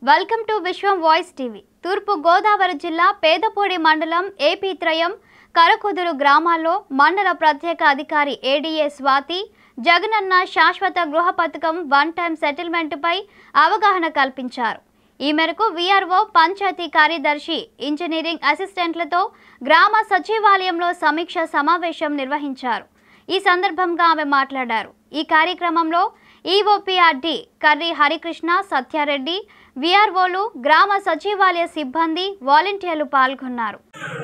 welcome to Vishwam voice TV తూర్పు గోదావరి జిల్లా పేదపూడి మండలం ఏపీ త్రయం కరకుదురు గ్రామాల్లో మండల ప్రత్యేక అధికారి ఏడీఏ స్వాతి జగనన్న శాశ్వత గృహ పథకం వన్ టైం సెటిల్మెంట్పై అవగాహన కల్పించారు ఈ మేరకు వీఆర్ఓ పంచాయతీ కార్యదర్శి ఇంజనీరింగ్ అసిస్టెంట్లతో గ్రామ సచివాలయంలో సమీక్ష సమావేశం నిర్వహించారు ఈ సందర్భంగా ఆమె మాట్లాడారు ఈ కార్యక్రమంలో ఈఓపీఆర్డి కర్రి హరికృష్ణ సత్యారెడ్డి విఆర్ఓలు గ్రామ సచివాలయ సిబ్బంది వాలంటీర్లు పాల్గొన్నారు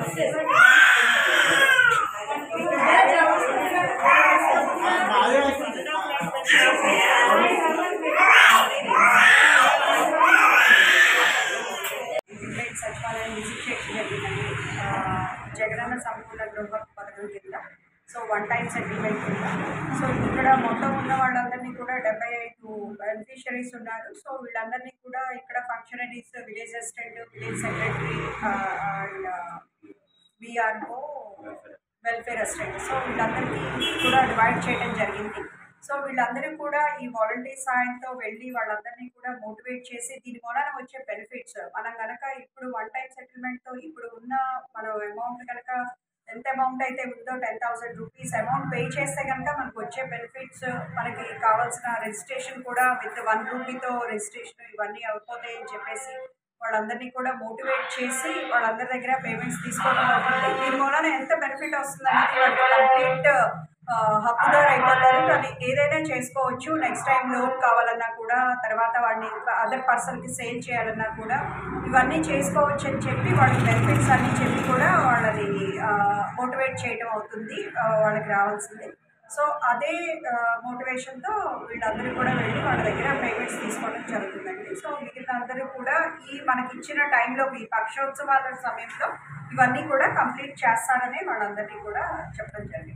విలేజ్ సచివాలయం విజిట్ చేయడం జరిగిందండి ఆ, జగనన్న సంపూర్ణ గృహ పథకం కింద సో వన్ టైం సెటిల్మెంట్ కింద సో ఇక్కడ మొత్తం ఉన్న వాళ్ళందరినీ కూడా డెబ్బై ఐదు బెనిఫిషరీస్ ఉన్నారు సో వీళ్ళందరినీ కూడా ఇక్కడ functionaries village assistant village secretary and VRO welfare assistant so వీళ్ళందరికీ కూడా డివైడ్ చేయడం జరిగింది సో వీళ్ళందరూ కూడా ఈ వాలంటీర్ సాయంతో వెళ్ళి వాళ్ళందరినీ కూడా మోటివేట్ చేసి దీని మూలన వచ్చే బెనిఫిట్స్ మనం కనుక ఇప్పుడు వన్ టైం సెటిల్మెంట్తో ఇప్పుడు ఉన్న మనం అమౌంట్ కనుక ఎంత అమౌంట్ అయితే ఉందో ten thousand rupees amount pay చేస్తే కనుక మనకు వచ్చే బెనిఫిట్స్ మనకి కావాల్సిన రిజిస్ట్రేషన్ కూడా విత్ వన్ రూపీతో రిజిస్ట్రేషన్ ఇవన్నీ అయిపోతాయి అని చెప్పేసి వాళ్ళందరినీ కూడా మోటివేట్ చేసి వాళ్ళందరి దగ్గర పేమెంట్స్ తీసుకోవడం అవుతుంది దీని మూలన ఎంత బెనిఫిట్ వస్తుంది అనేది వాళ్ళు కంప్లీట్ హక్కుదారు అయిపోతారు కానీ ఏదైనా చేసుకోవచ్చు నెక్స్ట్ టైం లోన్ కావాలన్నా కూడా తర్వాత వాడిని అదర్ పర్సన్కి సేల్ చేయాలన్నా కూడా ఇవన్నీ చేసుకోవచ్చు అని చెప్పి వాళ్ళకి బెనిఫిట్స్ అన్ని చెప్పి కూడా వాళ్ళని మోటివేట్ చేయడం అవుతుంది ఆ, వాళ్ళకి రావాల్సింది సో అదే మోటివేషన్తో వీళ్ళందరూ కూడా వెళ్ళి వాళ్ళ దగ్గర పేమెంట్స్ తీసుకోవడం జరుగుతుందండి సో మిగిలిన అందరూ కూడా ఈ మనకి ఇచ్చిన టైంలో ఈ పక్షోత్సవాల సమయంలో ఇవన్నీ కూడా కంప్లీట్ చేస్తారని వాళ్ళందరినీ కూడా చెప్పడం జరిగింది